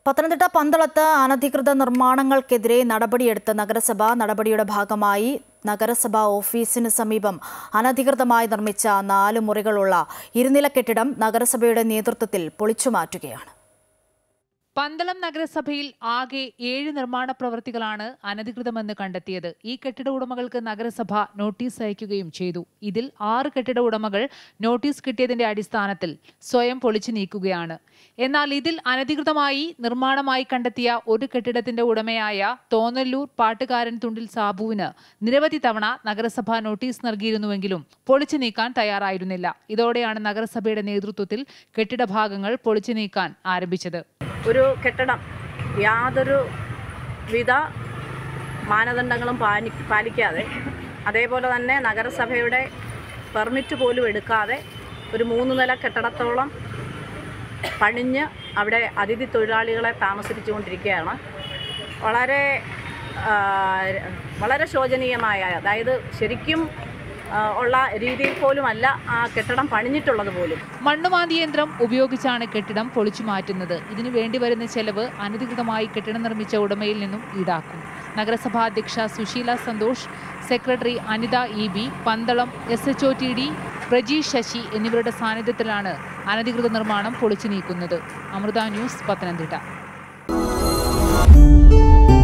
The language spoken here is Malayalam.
പത്തനംതിട്ട പന്തളത്ത് അനധികൃത നിർമ്മാണങ്ങൾക്കെതിരെ നടപടിയെടുത്ത നഗരസഭ നടപടിയുടെ ഭാഗമായി നഗരസഭാ ഓഫീസിന് സമീപം അനധികൃതമായി നിർമ്മിച്ച നാല് മുറികളുള്ള ഇരുനില കെട്ടിടം നഗരസഭയുടെ നേതൃത്വത്തിൽ പൊളിച്ചുമാറ്റുകയാണ് പന്തളം നഗരസഭയിൽ ആകെ ഏഴ് നിർമ്മാണ പ്രവൃത്തികളാണ് അനധികൃതമെന്ന് കണ്ടെത്തിയത് ഈ കെട്ടിട ഉടമകൾക്ക് നഗരസഭ നോട്ടീസ് അയക്കുകയും ചെയ്തു ഇതിൽ ആറ് കെട്ടിട ഉടമകൾ നോട്ടീസ് കിട്ടിയതിന്റെ അടിസ്ഥാനത്തിൽ സ്വയം പൊളിച്ചു നീക്കുകയാണ് എന്നാൽ ഇതിൽ അനധികൃതമായി നിർമ്മാണമായി കണ്ടെത്തിയ ഒരു കെട്ടിടത്തിന്റെ ഉടമയായ തോന്നല്ലൂർ പാട്ടുകാരൻ തുണ്ടിൽ സാബുവിന് നിരവധി തവണ നഗരസഭ നോട്ടീസ് നൽകിയിരുന്നുവെങ്കിലും പൊളിച്ചു നീക്കാൻ തയ്യാറായിരുന്നില്ല ഇതോടെയാണ് നഗരസഭയുടെ നേതൃത്വത്തിൽ കെട്ടിട ഭാഗങ്ങൾ പൊളിച്ചു നീക്കാൻ ആരംഭിച്ചത് ഒരു കെട്ടിടം യാതൊരു വിധ മാനദണ്ഡങ്ങളും പാലി പാലിക്കാതെ അതേപോലെ തന്നെ നഗരസഭയുടെ പെർമിറ്റ് പോലും എടുക്കാതെ ഒരു മൂന്ന് നില കെട്ടിടത്തോളം പണിഞ്ഞ് അവിടെ അതിഥി തൊഴിലാളികളെ താമസിപ്പിച്ചുകൊണ്ടിരിക്കുകയാണ് വളരെ ആ, വളരെ ശോചനീയമായ അതായത് ശരിക്കും ആ, ഉള്ള രീതിയിൽ പോലുമല്ല ആ കെട്ടിടം പണിഞ്ഞിട്ടുള്ളത് പോലും മണ്ണുമാന്തി യന്ത്രം ഉപയോഗിച്ചാണ് കെട്ടിടം പൊളിച്ചു മാറ്റുന്നത് ഇതിനു വേണ്ടി വരുന്ന ചെലവ് അനധികൃതമായി കെട്ടിടം നിർമ്മിച്ച ഉടമയിൽ നിന്നും ഈടാക്കും നഗരസഭാ അധ്യക്ഷ Sushila Santhosh secretary Anitha E B Pandalam S H O T D Prajeesh Sasi എന്നിവരുടെ സാന്നിധ്യത്തിലാണ് അനധികൃത നിർമ്മാണം പൊളിച്ചു നീക്കുന്നത് അമൃത ന്യൂസ് പത്തനംതിട്ട